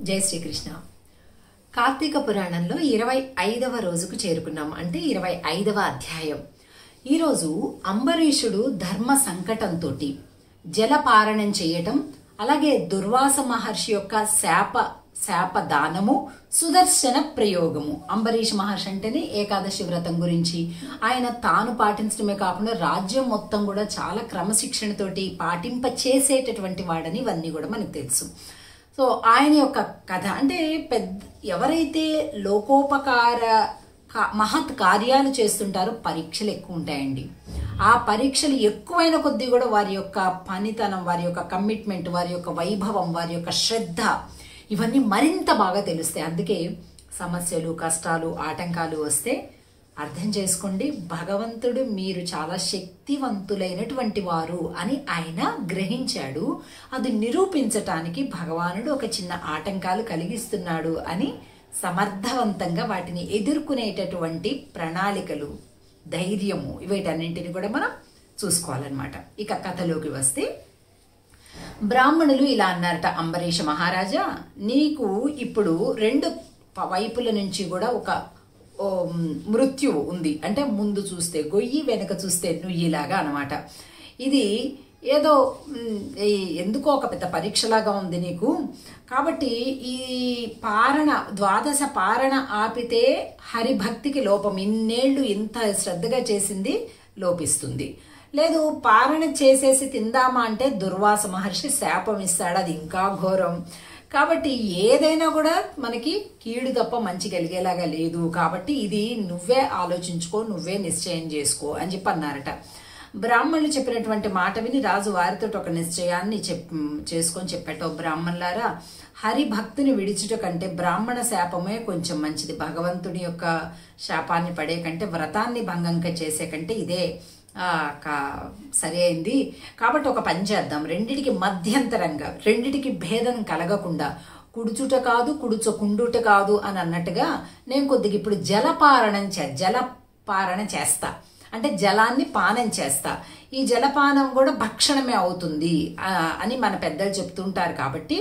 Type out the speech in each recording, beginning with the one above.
జై శ్రీకృష్ణ కార్తీక పురాణంలో ఇరవై ఐదవ రోజుకు చేరుకున్నాం అంటే ఇరవై ఐదవ అధ్యాయం ఈరోజు అంబరీషుడు ధర్మ సంకటంతో జలపారణం చేయటం అలాగే దుర్వాస మహర్షి యొక్క శాప శాప దానము సుదర్శన ప్రయోగము అంబరీష్ మహర్షి అంటేనే ఏకాదశి వ్రతం గురించి ఆయన తాను పాటించడమే కాకుండా రాజ్యం మొత్తం కూడా చాలా క్రమశిక్షణతోటి పాటింప చేసేటటువంటి వాడని ఇవన్నీ కూడా మనకు తెలుసు సో ఆయన యొక్క కథ అంటే పెద్ద ఎవరైతే లోకోపకార కా- మహత్ కార్యాలు చేస్తుంటారో పరీక్షలు ఎక్కువ ఉంటాయండి ఆ పరీక్షలు ఎక్కువైన కొద్దీ కూడా వారి యొక్క పనితనం వారి యొక్క కమిట్మెంట్ వారి యొక్క వైభవం వారి యొక్క శ్రద్ధ ఇవన్నీ మరింత బాగా తెలుస్తాయి అందుకే సమస్యలు కష్టాలు ఆటంకాలు వస్తే అర్థం చేసుకోండి భగవంతుడు మీరు చాలా శక్తివంతులైనటువంటి వారు అని ఆయన గ్రహించాడు అది నిరూపించటానికి భగవానుడు ఒక చిన్న ఆటంకాలు కలిగిస్తున్నాడు అని సమర్థవంతంగా వాటిని ఎదుర్కొనేటటువంటి ప్రణాళికలు ధైర్యము వీటన్నింటిని కూడా మనం చూసుకోవాలన్నమాట ఇక కథలోకి వస్తే బ్రాహ్మణులు ఇలా అన్నారట అంబరీష మహారాజా నీకు ఇప్పుడు రెండు ప- వైపుల నుంచి కూడా ఒక ఓ, మ్, మృత్యువు ఉంది అంటే ముందు చూస్తే గొయ్యి వెనక చూస్తే నుయ్యిలాగా అనమాట ఇది ఏదో మ్, ఈ ఎందుకో ఒక పెద్ద పరీక్షలాగా ఉంది నీకు కాబట్టి ఈ పారణ ద్వాదశ పారణ ఆపితే హరిభక్తికి లోపం ఇన్నేళ్లు ఇంత శ్రద్ధగా చేసింది లోపిస్తుంది లేదు పారణ చేసేసి తిందామా అంటే దుర్వాస మహర్షి శాపం ఇస్తాడు అది ఇంకా ఘోరం కాబట్టి ఏదైనా కూడా మనకి కీడు తప్ప మంచి కలిగేలాగా లేదు కాబట్టి ఇది నువ్వే ఆలోచించుకో నువ్వే నిశ్చయం చేసుకో అని చెప్పి అన్నారట బ్రాహ్మణులు చెప్పినటువంటి మాట విని రాజు వారితో ఒక నిశ్చయాన్ని చెప్ చేసుకొని చెప్పాట బ్రాహ్మణులారా హరి భక్తిని విడిచుట కంటే బ్రాహ్మణ శాపమే కొంచెం మంచిది భగవంతుడి యొక్క శాపాన్ని పడే కంటే వ్రతాన్ని భంగంగా చేసే కంటే ఇదే ఆ, కా- సరి అయింది కాబట్టి ఒక పని చేద్దాం రెండిటికి మధ్యంతరంగా రెండిటికి భేదం కలగకుండా కుడుచుట కాదు కుడుచకుండుట కాదు అని అన్నట్టుగా నేను కొద్దిగా ఇప్పుడు జలపారణం చే జలపారణ చేస్తా అంటే జలాన్ని పానం చేస్తా ఈ జలపానం కూడా భక్షణమే అవుతుంది ఆ, అని మన పెద్దలు చెప్తుంటారు కాబట్టి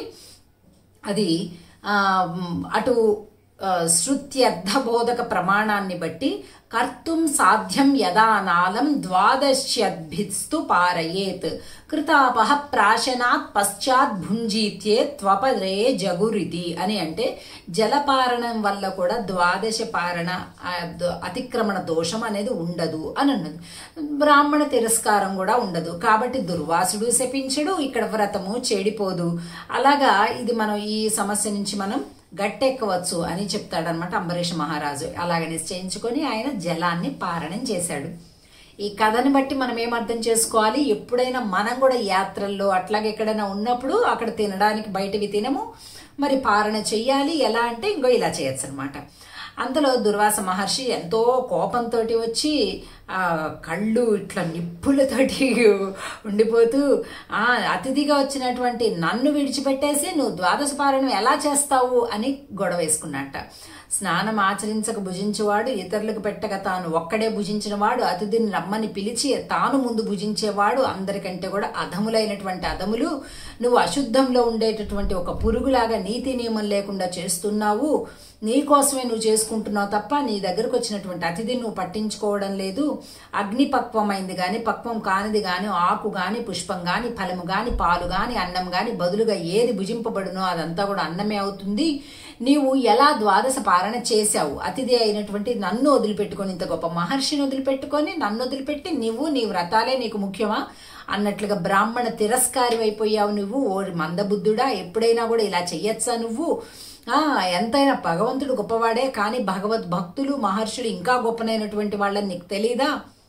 అది ఆ, మ్, అటు ఆ, శృత్యర్థబోధక ప్రమాణాన్ని బట్టి కర్తుం సాధ్యం యదా నాలం ద్వాదశ్యద్భిస్తు పారయేత్ కృతాపహ ప్రాశనాత్ పశ్చాత్ భుంజీత్యే త్వపరే జగురితి అని అంటే జలపారణం వల్ల కూడా ద్వాదశ పారణ ఆ, ద- అతిక్రమణ దోషం అనేది ఉండదు అని అన్నది బ్రాహ్మణ తిరస్కారం కూడా ఉండదు కాబట్టి దుర్వాసుడు శపించడు ఇక్కడ వ్రతము చెడిపోదు అలాగా ఇది మనం ఈ సమస్య నుంచి మనం గట్టెక్కవచ్చు అని చెప్తాడనమాట అంబరీష్ మహారాజు అలాగ నిశ్చయించుకొని ఆయన జలాన్ని పారణం చేశాడు ఈ కథని బట్టి మనం ఏం అర్థం చేసుకోవాలి ఎప్పుడైనా మనం కూడా యాత్రల్లో అట్లాగే ఎక్కడైనా ఉన్నప్పుడు అక్కడ తినడానికి బయటవి తినము మరి పారణ చెయ్యాలి ఎలా అంటే ఇంకో ఇలా చేయొచ్చు అనమాట అంతలో దుర్వాస మహర్షి ఎంతో కోపంతో వచ్చి ఆ కళ్ళు ఇట్లా నిప్పులతోటి ఉండిపోతూ ఆ అతిథిగా వచ్చినటువంటి నన్ను విడిచిపెట్టేసి నువ్వు ద్వాదశ పారణం ఎలా చేస్తావు అని గొడవ వేసుకున్నట్ట స్నానం ఆచరించక భుజించేవాడు ఇతరులకు పెట్టక తాను ఒక్కడే భుజించిన వాడు అతిథిని రమ్మని పిలిచి తాను ముందు భుజించేవాడు అందరికంటే కూడా అధములైనటువంటి అధములు నువ్వు అశుద్ధంలో ఉండేటటువంటి ఒక పురుగులాగా నీతి నియమం లేకుండా చేస్తున్నావు నీ కోసమే నువ్వు చేసుకుంటున్నావు తప్ప నీ దగ్గరకు వచ్చినటువంటి అతిథిని నువ్వు పట్టించుకోవడం లేదు అగ్ని పక్వమైంది కానీ పక్వం కానిది కానీ ఆకు కానీ పుష్పం కానీ ఫలము కానీ పాలు కానీ అన్నం కానీ బదులుగా ఏది భుజింపబడునో అదంతా కూడా అన్నమే అవుతుంది నీవు ఎలా ద్వాదశ పారణ చేశావు అతిథి అయినటువంటి నన్ను వదిలిపెట్టుకొని ఇంత గొప్ప మహర్షిని వదిలిపెట్టుకొని నన్ను వదిలిపెట్టి నువ్వు నీ వ్రతాలే నీకు ముఖ్యమా అన్నట్లుగా బ్రాహ్మణ తిరస్కారి అయిపోయావు నువ్వు ఓ మందబుద్ధుడా ఎప్పుడైనా కూడా ఇలా చెయ్యొచ్చా నువ్వు ఆ ఎంతైనా భగవంతుడు గొప్పవాడే కానీ భగవద్ భక్తులు మహర్షులు ఇంకా గొప్పనైనటువంటి వాళ్ళని నీకు తెలీదా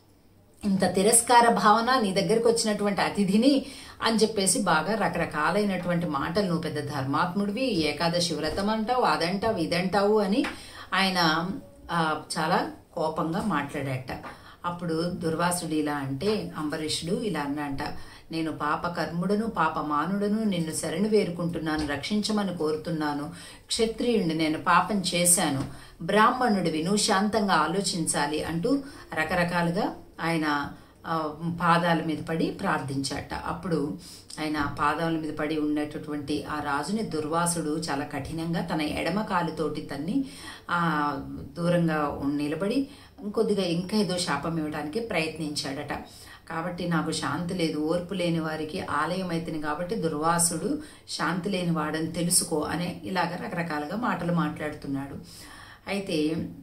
ఇంత తిరస్కార భావన నీ దగ్గరకు వచ్చినటువంటి అతిథిని అని చెప్పేసి బాగా రకరకాలైనటువంటి మాటలు నువ్వు పెద్ద ధర్మాత్ముడివి ఏకాదశి వ్రతం అంటావు అదంటావు ఇదంటావు అని ఆయన ఆ, చాలా కోపంగా మాట్లాడట అప్పుడు దుర్వాసుడు ఇలా అంటే అంబరీషుడు ఇలా అన్నంట నేను పాప కర్ముడను పాప మానుడను నిన్ను శరణు వేరుకుంటున్నాను రక్షించమని కోరుతున్నాను క్షత్రియుడిని నేను పాపం చేశాను బ్రాహ్మణుడివి నువ్వు శాంతంగా ఆలోచించాలి అంటూ రకరకాలుగా ఆయన ఆ, పాదాల మీద పడి ప్రార్థించాట అప్పుడు ఆయన పాదాల మీద పడి ఉండేటటువంటి ఆ రాజుని దుర్వాసుడు చాలా కఠినంగా తన ఎడమ కాలుతోటి తన్ని ఆ దూరంగా ఉన్- నిలబడి ఇంకొద్దిగా ఇంకా ఏదో శాపం ఇవ్వడానికి ప్రయత్నించాడట కాబట్టి నాకు శాంతి లేదు ఓర్పు లేని వారికి ఆలయం అయితేనే కాబట్టి దుర్వాసుడు శాంతి లేని వాడని తెలుసుకో అనే ఇలాగ రకరకాలుగా మాటలు మాట్లాడుతున్నాడు అయితే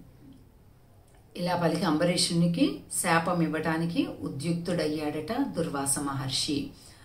ఇలా పలికి అంబరీషునికి శాపం ఇవ్వటానికి ఉద్యుక్తుడయ్యాడట దుర్వాస మహర్షి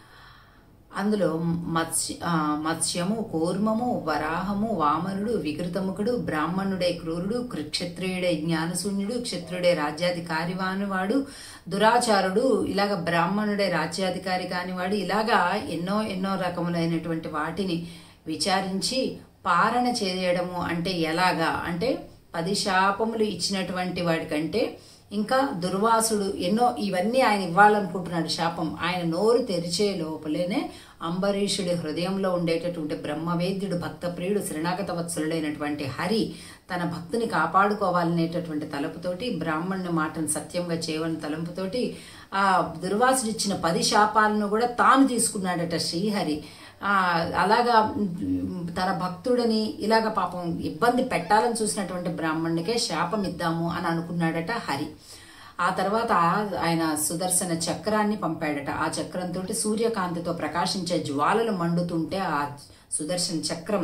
అందులో మత్స్య ఆ, మత్స్యము కూర్మము వరాహము వామనుడు వికృతముఖుడు బ్రాహ్మణుడే క్రూరుడు కృ- క్షత్రియుడే జ్ఞానశూన్యుడు క్షత్రుడే రాజ్యాధికారి వానివాడు దురాచారుడు ఇలాగ బ్రాహ్మణుడే రాజ్యాధికారి కానివాడు ఇలాగా ఎన్నో ఎన్నో రకములైనటువంటి వాటిని విచారించి పాలన చేయడము అంటే ఎలాగా అంటే పది శాపములు ఇచ్చినటువంటి వాడికంటే ఇంకా దుర్వాసుడు ఎన్నో ఇవన్నీ ఆయన ఇవ్వాలనుకుంటున్నాడు శాపం ఆయన నోరు తెరిచే లోపలేనే అంబరీషుడి హృదయంలో ఉండేటటువంటి బ్రహ్మవేద్యుడు భక్తప్రియుడు శరణాగత వత్సలుడైనటువంటి హరి తన భక్తుని కాపాడుకోవాలనేటటువంటి తలుపుతోటి బ్రాహ్మణుని మాటను సత్యంగా చేయవని తలంపుతోటి ఆ దుర్వాసుడు ఇచ్చిన పది శాపాలను కూడా తాను తీసుకున్నాడట శ్రీహరి ఆ, అలాగా ఉమ్, తన భక్తుడని ఇలాగ పాపం ఇబ్బంది పెట్టాలని చూసినటువంటి బ్రాహ్మణునికే శాపం ఇద్దాము అని అనుకున్నాడట హరి ఆ తర్వాత ఆయన సుదర్శన చక్రాన్ని పంపాడట ఆ చక్రంతో సూర్యకాంతితో ప్రకాశించే జ్వాలలు మండుతుంటే ఆ సుదర్శన చక్రం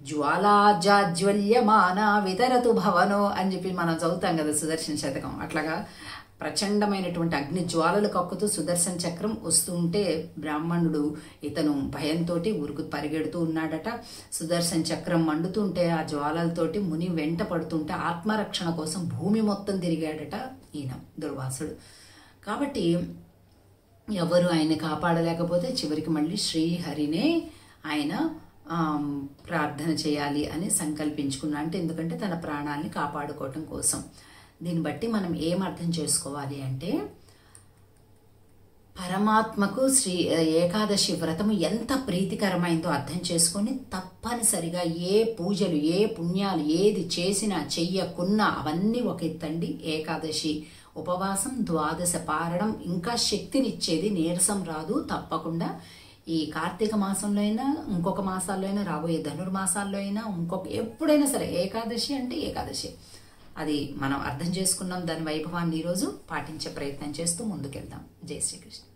జ్వాలాజాజ్వల్యమాన వితరతు భవనో అని చెప్పి మనం చదువుతాం కదా సుదర్శన శతకం అట్లాగా ప్రచండమైనటువంటి అగ్ని జ్వాలలు కక్కుతూ సుదర్శన చక్రం వస్తుంటే బ్రాహ్మణుడు ఇతను భయంతో ఉరుకు పరిగెడుతూ ఉన్నాడట సుదర్శన చక్రం మండుతుంటే ఆ జ్వాలలతోటి ముని వెంట పడుతుంటే ఆత్మరక్షణ కోసం భూమి మొత్తం తిరిగాడట ఈయన దుర్వాసుడు కాబట్టి ఎవరు ఆయన కాపాడలేకపోతే చివరికి మళ్ళీ శ్రీహరినే ఆయన ఆమ్, ప్రార్థన చేయాలి అని సంకల్పించుకున్నా అంటే ఎందుకంటే తన ప్రాణాల్ని కాపాడుకోవటం కోసం దీన్ని బట్టి మనం ఏం అర్థం చేసుకోవాలి అంటే పరమాత్మకు శ్రీ ఏకాదశి వ్రతము ఎంత ప్రీతికరమైందో అర్థం చేసుకొని తప్పనిసరిగా ఏ పూజలు ఏ పుణ్యాలు ఏది చేసినా చెయ్యకున్నా అవన్నీ ఒక ఎత్తండి ఏకాదశి ఉపవాసం ద్వాదశ పారణం ఇంకా శక్తినిచ్చేది నీరసం రాదు తప్పకుండా ఈ కార్తీక మాసంలో అయినా ఇంకొక మాసాల్లో అయినా రాబోయే ధనుర్మాసాల్లో అయినా ఇంకొక ఎప్పుడైనా సరే ఏకాదశి అంటే ఏకాదశి అది మనం అర్థం చేసుకున్నాం దాని వైభవాన్ని ఈరోజు పాటించే ప్రయత్నం చేస్తూ ముందుకెళ్దాం జై శ్రీకృష్ణ